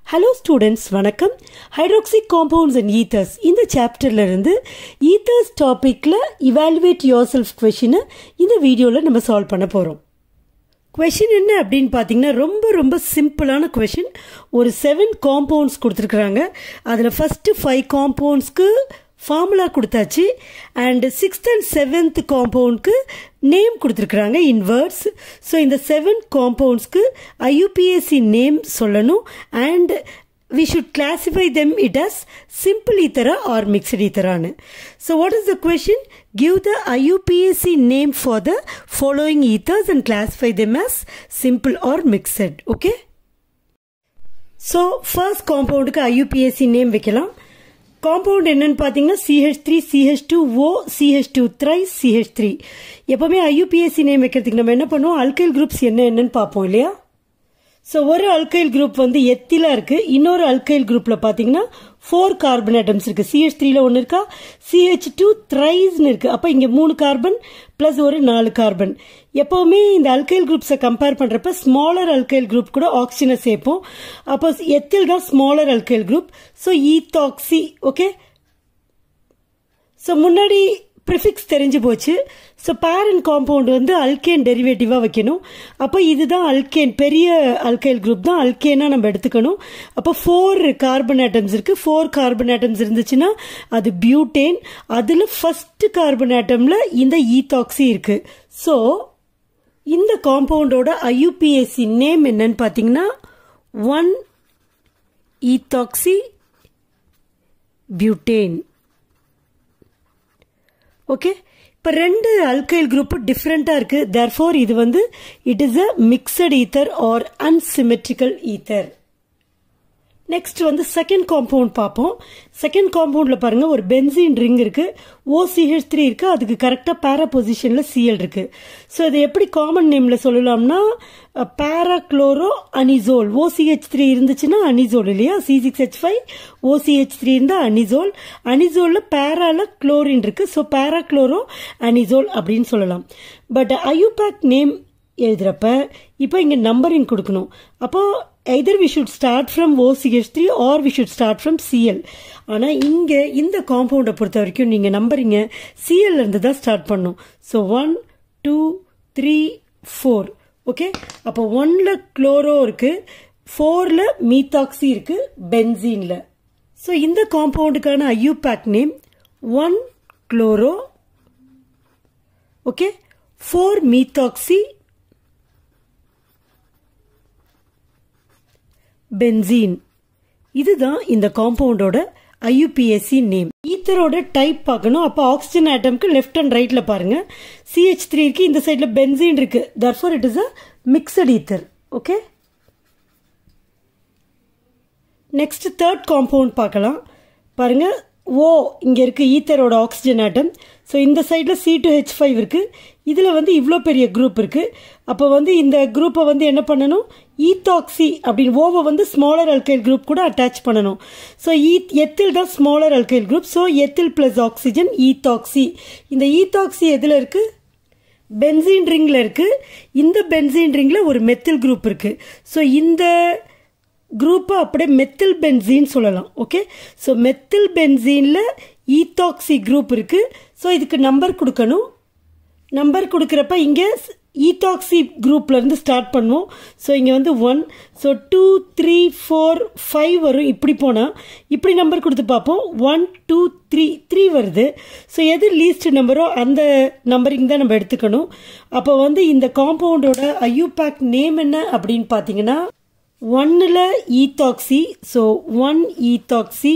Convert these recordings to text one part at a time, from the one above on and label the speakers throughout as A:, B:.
A: hello students வணக்கம் hydroxy compounds and ethers இந்த சாப்டர்ல இருந்து ஈத்தர்ஸ் டாபிக்ல இவாலுவேட் யோர் செல்ஃப் கொஷினை இந்த வீடியோவில் நம்ம சால்வ் பண்ண போகிறோம் கொஷின் என்ன அப்படின்னு பார்த்தீங்கன்னா ரொம்ப ரொம்ப சிம்பிளான கொஷின் ஒரு செவன் காம்பவுண்ட்ஸ் கொடுத்துருக்குறாங்க அதில் ஃபஸ்ட்டு ஃபைவ் காம்பவுண்ட்ஸ்க்கு ஃபார்முலா கொடுத்தாச்சு அண்ட் சிக்ஸ்த் அண்ட் செவன்த் காம்பவுண்ட்க்கு நேம் கொடுத்துருக்குறாங்க இன் வேர்ட்ஸ் ஸோ இந்த செவன் காம்பவுண்ட்ஸ்க்கு ஐயூபிஎஸ்சி நேம் சொல்லணும் and we should classify them it as simple ethera or mixed etheraன்னு so what is the question give the IUPAC name for the following ethers and classify them as simple or mixed okay so first compoundக்கு IUPAC name வைக்கலாம் compound என்னன்னு பார்த்தீங்கன்னா CH three CH two O CH two thrice CH three எப்போவுமே IUPAC name வைக்கிறதுக்கு நம்ம என்ன பண்ணுவோம் alkyl groups என்ன என்னன்னு பார்ப்போம் இல்லையா ஸோ ஒரு அல்கைல் குரூப் வந்து எத்திலா இருக்கு இன்னொரு அல்கைல் குரூப்ல பாத்தீங்கன்னா ஃபோர் கார்பன் ஆட்டம்ஸ் இருக்கு சிஹெச் த்ரீல ஒன்று இருக்கா சிஹெச் டூ த்ரைஸ்னு இருக்கு அப்போ இங்கே மூணு கார்பன் பிளஸ் ஒரு நாலு கார்பன் எப்பவுமே இந்த அல்கைல் குரூப்ஸை கம்பேர் பண்றப்ப ஸ்மாலர் அல்கைல் குரூப் கூட ஆக்சிஜனை சேர்ப்போம் அப்போ எத்தில் தான் smaller alkyl group so ethoxy okay so முன்னாடி ப்ரிஃபிக்ஸ் தெரிஞ்சு போச்சு ஸோ பேரண்ட் காம்பவுண்ட் வந்து அல்கேன் டெரிவேட்டிவாக வைக்கணும் அப்போ இதுதான் அல்கேன் பெரிய அல்கைல் குரூப் தான் அல்கேனாக நம்ம எடுத்துக்கணும் அப்போ ஃபோர் கார்பன் ஆட்டம்ஸ் இருக்கு ஃபோர் கார்பன் ஆட்டம்ஸ் இருந்துச்சுன்னா அது பியூட்டேன் அதில் ஃபர்ஸ்ட் கார்பன் ஆட்டமில் இந்த ஈத்தாக்சி இருக்கு ஸோ இந்த காம்பவுண்டோட ஐயூபிஎஸ்சி நேம் என்னன்னு பார்த்தீங்கன்னா ஒன் ஈத்தாக்சி பியூட்டேன் ஓகே இப்போ ரெண்டு அல்கைல் குரூப் டிஃப்ரெண்ட்டாக இருக்குது தேர்ஃபோர் இது வந்து it is a mixed ether or unsymmetrical ether next வந்து செகண்ட் காம்பவுண்ட் பார்ப்போம் செகண்ட் காம்பவுண்ட்ல பாருங்க ஒரு பென்சின் ரிங் இருக்கு ஓசிஹெச் த்ரீ இருக்கு அதுக்கு கரெக்டாக பேரா பொசிஷன்ல சிஎல் இருக்கு ஸோ இது எப்படி காமன் நேம்ல சொல்லலாம்னா பேராக்ளோரோ அனிசோல் ஓசிஹெச் த்ரீ இருந்துச்சுன்னா அனிசோல் இல்லையா C six H five OCH three இருந்தா அனிசோல் அனிசோல்ல பேரால குளோரின் இருக்கு ஸோ பேராக்ளோரோ அனிசோல் அப்படின்னு சொல்லலாம் பட் ஐயூபேக் நேம் எழுதுறப்ப இப்போ இங்க நம்பரிங் கொடுக்கணும் அப்போ either we should start from OCH three or we should start from CL ஆனால் இங்கே இந்த காம்பவுண்டை பொறுத்த வரைக்கும் நீங்கள் நம்பரிங்க சிஎல் இருந்து தான் ஸ்டார்ட் பண்ணும் so one two three four okay அப்போ ஒன்ல குளோரோ இருக்கு ஃபோர்ல மீத்தாக்சி இருக்கு பென்சீன்ல ஸோ இந்த காம்பவுண்டுக்கான IUPAC name one chloro okay four methoxy benzene இதுதான் இந்த காம்பவுண்டோட ஐயூபிஎஸ்சி நேம் ஈத்தரோட டைப் பார்க்கணும் அப்போ ஆக்சிஜன் ஆட்டம்க்கு லெஃப்ட் அண்ட் ரைட்ல பாருங்க சிஹெச் த்ரீ இருக்கு இந்த சைட்ல பென்சீன் இருக்கு therefore it is a mixed ether okay next third compound பார்க்கலாம் பாருங்க ஓ இங்கே இருக்கு ஈத்தரோட ஆக்சிஜன் ஆட்டம் ஸோ இந்த சைடில் சி டு ஹெச் ஃபைவ் இருக்கு இதில் வந்து இவ்வளோ பெரிய குரூப் இருக்கு அப்போ வந்து இந்த குரூப்பை வந்து என்ன பண்ணணும் ஈத்தாக்சி அப்படின்னு ஓவை வந்து ஸ்மாலர் அல்கைல் குரூப் கூட அட்டாச் பண்ணணும் ஸோ ஈ எத்தில் தான் smaller alkyl group so ethyl plus oxygen ethoxy இந்த ஈத்தாக்சி எதில் இருக்கு பென்சின் ரிங்ல இருக்கு இந்த பென்சின் ரிங்ல ஒரு மெத்தில் குரூப் இருக்கு ஸோ இந்த குரூப்பை அப்படியே மெத்தில் பென்சீன் சொல்லலாம் ஓகே ஸோ மெத்தில் பென்சீனில் ஈத்தாக்சி குரூப் இருக்கு ஸோ இதுக்கு நம்பர் கொடுக்கணும் நம்பர் கொடுக்குறப்ப இங்கே ஈத்தாக்சி குரூப்ல இருந்து ஸ்டார்ட் பண்ணுவோம் ஸோ இங்கே வந்து one so two three four five வரும் இப்படி போனால் இப்படி நம்பர் கொடுத்து பார்ப்போம் ஒன் டூ த்ரீ த்ரீ வருது ஸோ எது லீஸ்ட் நம்பரோ அந்த நம்பரிங் தான் நம்ம எடுத்துக்கணும் அப்போ வந்து இந்த காம்பவுண்டோட ஐயூபேக் நேம் என்ன அப்படின்னு பார்த்தீங்கன்னா ஒன்னில் ethoxy so one ethoxy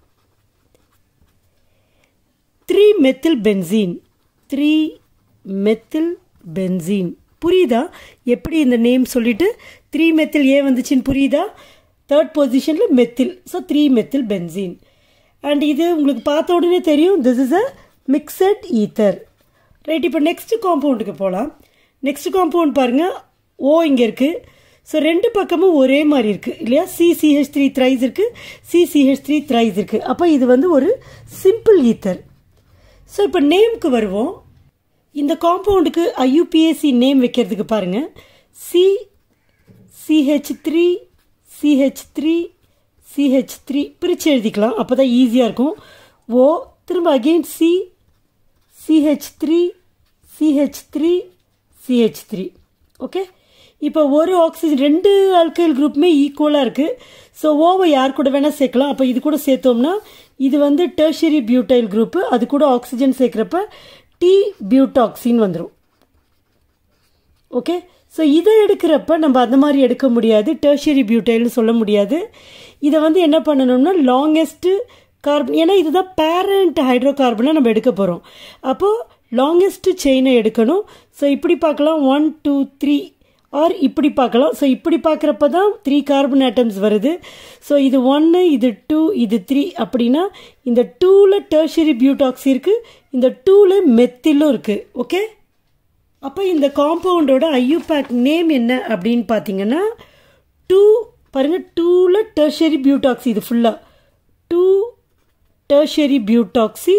A: three methyl benzene three methyl benzene புரியுதா எப்படி இந்த நேம் சொல்லிட்டு த்ரீ மெத்தில் ஏன் வந்துச்சுன்னு புரியுதா தேர்ட் பொசிஷனில் methyl so three methyl benzene and இது உங்களுக்கு பார்த்த உடனே தெரியும் this is a mixed ether right இப்போ நெக்ஸ்ட் காம்பவுண்டுக்கு போகலாம் நெக்ஸ்ட் காம்பவுண்ட் பாருங்க ஓ இங்கே இருக்குது ஸோ ரெண்டு பக்கமும் ஒரே மாதிரி இருக்கு இல்லையா சிசிஹெச் த்ரீ த்ரைஸ் இருக்கு சிசிஹெச் த்ரீ த்ரைஸ் இருக்கு அப்போ இது வந்து ஒரு சிம்பிள் ஈத்தர் ஸோ இப்போ நேம்க்கு வருவோம் இந்த காம்பவுண்டுக்கு ஐயூபிஎஸ்சி நேம் வைக்கிறதுக்கு பாருங்க C CH three CH three CH three பிரித்து எழுதிக்கலாம் அப்போ தான் ஈஸியாக இருக்கும் ஓ திரும்ப again C CH three CH three CH three okay இப்போ ஒரு ஆக்சிஜன் ரெண்டு ஆல்கைல் குரூப்புமே ஈக்குவலாக இருக்குது ஸோ ஓவை யார் கூட வேணால் சேர்க்கலாம் அப்போ இது கூட சேர்த்தோம்னா இது வந்து டெர்ஷரி பியூட்டைல் குரூப்பு அது கூட ஆக்சிஜன் சேர்க்குறப்ப டி பியூட்டாக்சின் வந்துடும் ஓகே ஸோ இதை எடுக்கிறப்ப நம்ம அந்த மாதிரி எடுக்க முடியாது டெர்ஷரி பியூட்டைல்னு சொல்ல முடியாது இதை வந்து என்ன பண்ணணும்னா லாங்கெஸ்ட்டு கார்பன் ஏன்னா இதுதான் பேரண்ட் ஹைட்ரோ கார்பனை நம்ம எடுக்க போகிறோம் அப்போது லாங்கெஸ்ட் செயினை எடுக்கணும் ஸோ இப்படி பார்க்கலாம் ஒன் டூ த்ரீ ஆர் இப்படி பார்க்கலாம் ஸோ இப்படி பார்க்குறப்ப தான் த்ரீ கார்பன் ஆட்டம்ஸ் வருது ஸோ இது ஒன்று இது டூ இது த்ரீ அப்படின்னா இந்த டூவில் டெர்ஷரி பியூட்டாக்சி இருக்குது இந்த டூவில் மெத்திலும் இருக்குது ஓகே அப்போ இந்த காம்பவுண்டோட ஐயூபேக் நேம் என்ன அப்படின்னு பார்த்தீங்கன்னா டூ பாருங்கள் டூவில் டெர்ஷரி பியூட்டாக்சி இது ஃபுல்லாக டூ டெர்ஷரி பியூட்டாக்சி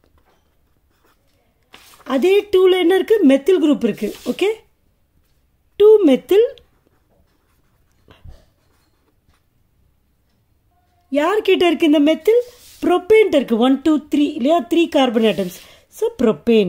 A: அதே டூவில் என்ன இருக்குது மெத்தில் குரூப் இருக்குது ஓகே டூ மெத்தில் யார்கிட்ட இருக்கு இந்த மெத்தில் ப்ரொப்பேன்ட் இருக்கு ஒன் டூ த்ரீ இல்லையா three carbon atoms so propane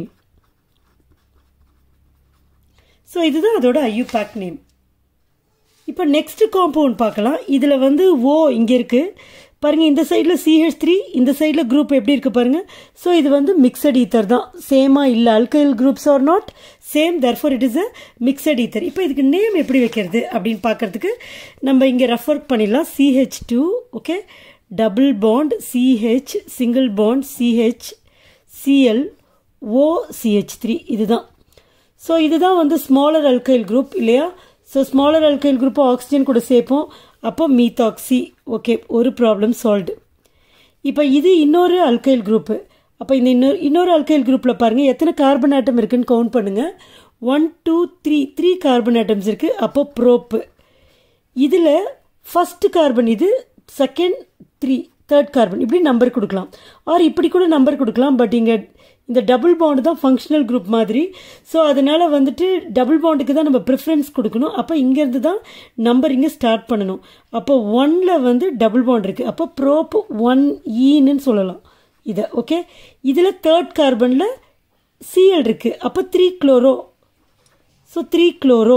A: so இதுதான் அதோட ஐயூபேக் நேம் இப்போ நெக்ஸ்ட் காம்பவுண்ட் பார்க்கலாம் இதில் வந்து ஓ இங்கே இருக்குது பாருங்கள் இந்த சைடில் சிஹெச் த்ரீ இந்த சைடில் குரூப் எப்படி இருக்குது பாருங்கள் ஸோ இது வந்து மிக்சட் ஈத்தர் தான் சேமாக இல்லை alkyl groups are not same therefore it is a mixed ether இப்போ இதுக்கு நேம் எப்படி வைக்கிறது அப்படின்னு பார்க்கறதுக்கு நம்ம இங்கே ரெஃபர் பண்ணிடலாம் CH two okay double bond CH single bond CH CL O CH three இதுதான் ஸோ இதுதான் வந்து ஸ்மாலர் அல்கைல் குரூப் இல்லையா ஸோ ஸ்மாலர் அல்கைல் குரூப்பை ஆக்சிஜன் கூட சேர்ப்போம் அப்போ மீத்தாக்சி ஓகே ஒரு ப்ராப்ளம் சால்வ்டு இப்போ இது இன்னொரு அல்கைல் குரூப்பு அப்போ இந்த இன்னொரு இன்னொரு அல்கைல் குரூப்பில் பாருங்கள் எத்தனை கார்பன் ஆட்டம் இருக்குன்னு கவுண்ட் பண்ணுங்கள் one two three three carbon atoms இருக்குது அப்போ ப்ரோப்பு இதில் ஃபஸ்ட்டு கார்பன் இது செகண்ட் த்ரீ தேர்ட் கார்பன் இப்படி நம்பர் கொடுக்கலாம் ஆர் இப்படி கூட நம்பர் கொடுக்கலாம் பட் இங்கே இந்த டபுள் பாண்டு தான் ஃபங்க்ஷனல் குரூப் மாதிரி ஸோ அதனால் வந்துட்டு டபுள் பாண்டுக்கு தான் நம்ம ப்ரிஃபரன்ஸ் கொடுக்கணும் அப்போ இங்கேருந்து தான் நம்பர் இங்கே ஸ்டார்ட் பண்ணணும் அப்போ ஒனில் வந்து டபுள் பாண்ட் இருக்குது அப்போ ப்ரோப் ஒன் ஈன்னு சொல்லலாம் இதை ஓகே இதில் தேர்ட் கார்பனில் சிஎல் இருக்குது அப்போ three chloro so three chloro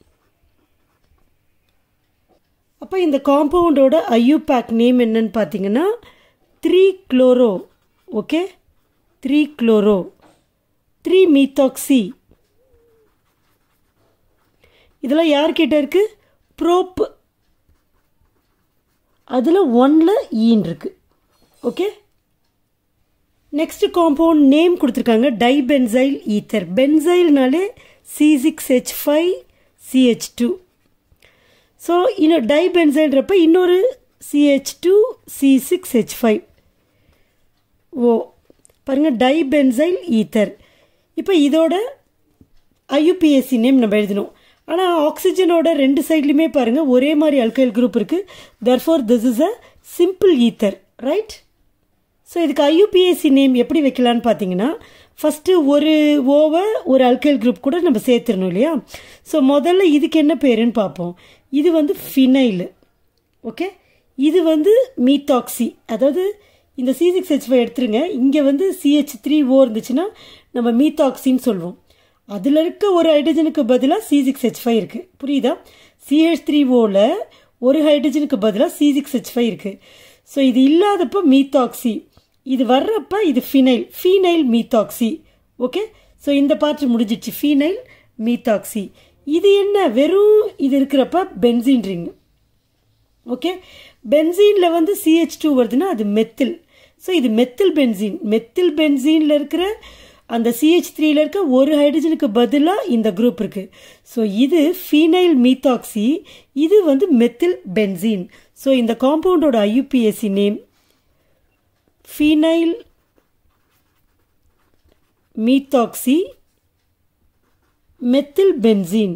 A: அப்போ இந்த காம்பவுண்டோட ஐயூபேக் நேம் என்னன்னு பார்த்தீங்கன்னா three chloro okay three chloro three methoxy இதெல்லாம் யார்கிட்ட இருக்கு ப்ரோப் அதில் ஒன்ல ஈன் இருக்கு ஓகே நெக்ஸ்ட் காம்பவுண்ட் நேம் கொடுத்துருக்காங்க டைபென்சைல் ஈத்தர் பென்சைல்னாலே C six H five CH two so இன்னும் டைபென்சைல்ன்றப்ப இன்னொரு CH two C six H five O பாருங்கள் டைபென்சைல் ஈத்தர் இப்போ இதோட ஐயூபிஎஸ்சி நேம் நம்ம எழுதணும் ஆனால் ஆக்சிஜனோட ரெண்டு சைட்லையுமே பாருங்கள் ஒரே மாதிரி அல்கைல் குரூப் இருக்குது therefore this is a simple ether right so இதுக்கு ஐயூபிஎஸ்சி நேம் எப்படி வைக்கலான்னு பார்த்தீங்கன்னா ஃபஸ்ட்டு ஒரு ஓவை ஒரு அல்கைல் குரூப் கூட நம்ம சேர்த்துடணும் இல்லையா ஸோ முதல்ல இதுக்கு என்ன பேருன்னு பார்ப்போம் இது வந்து ஃபினைல் ஓகே இது வந்து மீத்தாக்சி அதாவது இந்த சி சிக்ஸ் ஹெச் ஃபைவ் எடுத்துருங்க இங்கே வந்து சிஹெச் த்ரீ ஓ இருந்துச்சுன்னா நம்ம மீத்தாக்சின்னு சொல்லுவோம் அதில் இருக்க ஒரு ஹைட்ரஜனுக்கு பதிலாக சி சிக்ஸ் ஹெச் ஃபைவ் இருக்குது புரியுதா சிஹெச் த்ரீ ஓவில் ஒரு ஹைட்ரஜனுக்கு பதிலாக சி சிக்ஸ் ஹெச் ஃபைவ் இருக்குது ஸோ இது இல்லாதப்போ மீத்தாக்சி இது வர்றப்ப இது phenyl phenyl methoxy okay so இந்த பார்ட் முடிஞ்சிச்சு ஃபீனைல் மீத்தாக்சி இது என்ன வெறும் இது இருக்கிறப்ப பென்சின் ரிங் ஓகே பென்சீனில் வந்து சிஹெச் டூ வருதுன்னா அது மெத்தில் ஸோ இது மெத்தில் பென்சீன் மெத்தில் பென்சீனில் இருக்கிற அந்த சிஹெச் த்ரீல இருக்க ஒரு ஹைட்ரஜனுக்கு பதிலாக இந்த குரூப் இருக்கு ஸோ இது ஃபீனைல் மீத்தாக்சி இது வந்து மெத்தில் பென்சீன் ஸோ இந்த காம்பவுண்டோட IUPAC name phenyl methoxy methyl benzene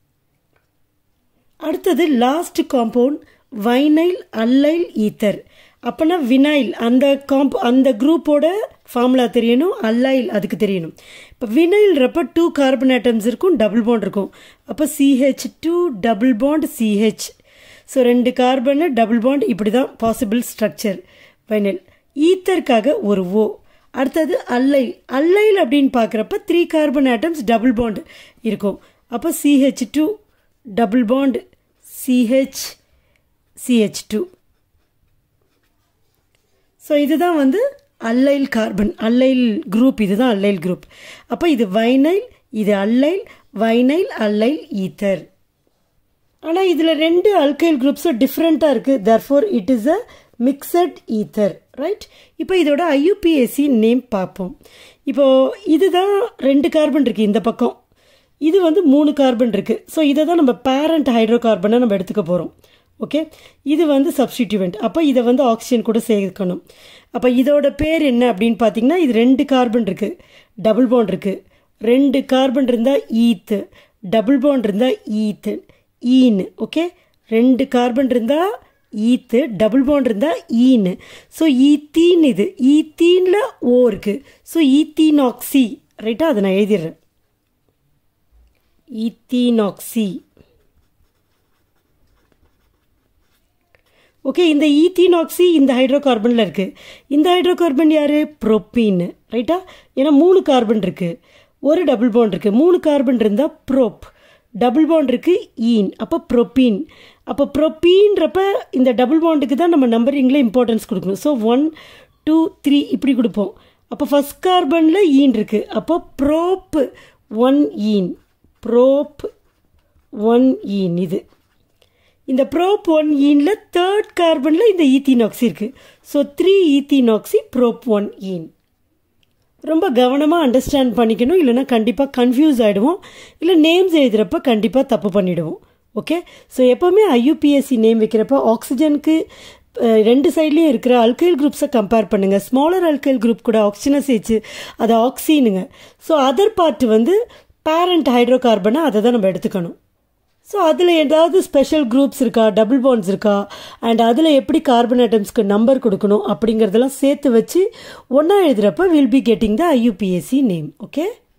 A: அடுத்தது last compound vinyl allyl ether அப்போனா வினைல் அந்த காம்ப் அந்த குரூப்போட ஃபார்முலா தெரியணும் அல்லைல் அதுக்கு தெரியணும் இப்போ வினைல்ன்றப்ப டூ கார்பன் ஆட்டம்ஸ் இருக்கும் டபுள் பாண்ட் இருக்கும் அப்போ CH two double bond CH so ரெண்டு கார்பனு டபுள் பாண்ட் இப்படி தான் பாசிபிள் ஸ்ட்ரக்சர் வைனல் ஈத்தருக்காக ஒரு ஓ அடுத்தது அல்லைல் அல்லைல் அப்படின்னு பார்க்குறப்ப three carbon atoms double bond இருக்கும் அப்போ CH two double bond CH CH two so இதுதான் வந்து அல்லைல் கார்பன் அல்லைல் குரூப் இதுதான் அல்லைல் குரூப் அப்போ இது வைனைல் இது அல்லைல் வைனைல் அல்லைல் ஈத்தர் ஆனால் இதில் ரெண்டு அல்கைல் குரூப்ஸும் டிஃப்ரெண்ட்டாக இருக்குது therefore it is a mixed ether right இப்போ இதோட ஐயூபிஎஸ்சி நேம் பார்ப்போம் இப்போது இதுதான் ரெண்டு கார்பன் இருக்குது இந்த பக்கம் இது வந்து மூணு கார்பன் இருக்குது ஸோ இதை தான் நம்ம பேரண்ட் ஹைட்ரோ கார்பனை நம்ம எடுத்துக்க போகிறோம் ஓகே இது வந்து சப்ஸ்டிடியூவெண்ட் அப்போ இதை வந்து ஆக்சிஜன் கூட சேர்க்கணும் அப்போ இதோட பேர் என்ன அப்படின்னு பார்த்தீங்கன்னா இது ரெண்டு கார்பன் இருக்குது டபுள் பாண்ட் இருக்குது ரெண்டு கார்பன் இருந்தால் ஈத்து டபுள் பாண்ட் இருந்தால் ஈத்து ஈன்னு ஓகே ரெண்டு கார்பன் இருந்தால் ஈத்து டபுள் பாண்ட் இருந்தால் ஈன்னு ஸோ ஈத்தீன் இது ஈத்தீனில் ஓ இருக்குது ஸோ ஈத்தீனாக்சி ரைட்டா அதை நான் எழுதிடுறேன் ஈத்தீனாக்சி ஓகே இந்த ஈத்தீனாக்சி இந்த ஹைட்ரோ கார்பனில் இருக்குது இந்த ஹைட்ரோ கார்பன் யார் ப்ரோப்பீன் ரைட்டா ஏன்னா மூணு கார்பன் இருக்குது ஒரு டபுள் பாண்ட் இருக்குது மூணு கார்பன் இருந்தால் ப்ரோப் டபுள் பாண்ட் இருக்குது ஈன் அப்போ ப்ரோப்பீன் அப்போ ப்ரோப்பீன்றப்ப இந்த டபுள் பாண்டுக்கு தான் நம்ம நம்பரிங்கில் இம்பார்ட்டன்ஸ் கொடுக்கணும் ஸோ ஒன் டூ த்ரீ இப்படி கொடுப்போம் அப்போ ஃபஸ்ட் கார்பனில் ஈன் இருக்குது அப்போ prop one ene prop one ene இது இந்த ப்ரோப் ஒன் ஈனில் தேர்ட் கார்பனில் இந்த ஈத்தீனாக்சி இருக்குது so three ethenoxy prop one ene ரொம்ப கவனமாக அண்டர்ஸ்டாண்ட் பண்ணிக்கணும் இல்லைனா கண்டிப்பாக கன்ஃபியூஸ் ஆகிடுவோம் இல்லை நேம்ஸ் எழுதுகிறப்ப கண்டிப்பாக தப்பு பண்ணிவிடுவோம் ஓகே ஸோ எப்போவுமே ஐயூபிஎஸ்சி நேம் வைக்கிறப்ப ஆக்சிஜனுக்கு ரெண்டு சைட்லேயும் இருக்கிற அல்கைல் குரூப்ஸை கம்பேர் பண்ணுங்கள் ஸ்மாலர் அல்கைல் குரூப் கூட ஆக்சிஜனை சேர்த்து அது ஆக்சினுங்க ஸோ அதர் பார்ட் வந்து பேரண்ட் ஹைட்ரோ கார்பனை அதை தான் நம்ம எடுத்துக்கணும் ஸோ அதில் ஏதாவது ஸ்பெஷல் குரூப்ஸ் இருக்கா டபுள் பாண்ட்ஸ் இருக்கா அண்ட் அதில் எப்படி கார்பன் ஐட்டம்ஸ்க்கு நம்பர் கொடுக்கணும் அப்படிங்கிறதெல்லாம் சேர்த்து வச்சு ஒன்றா எழுதுகிறப்ப will be getting the IUPAC name okay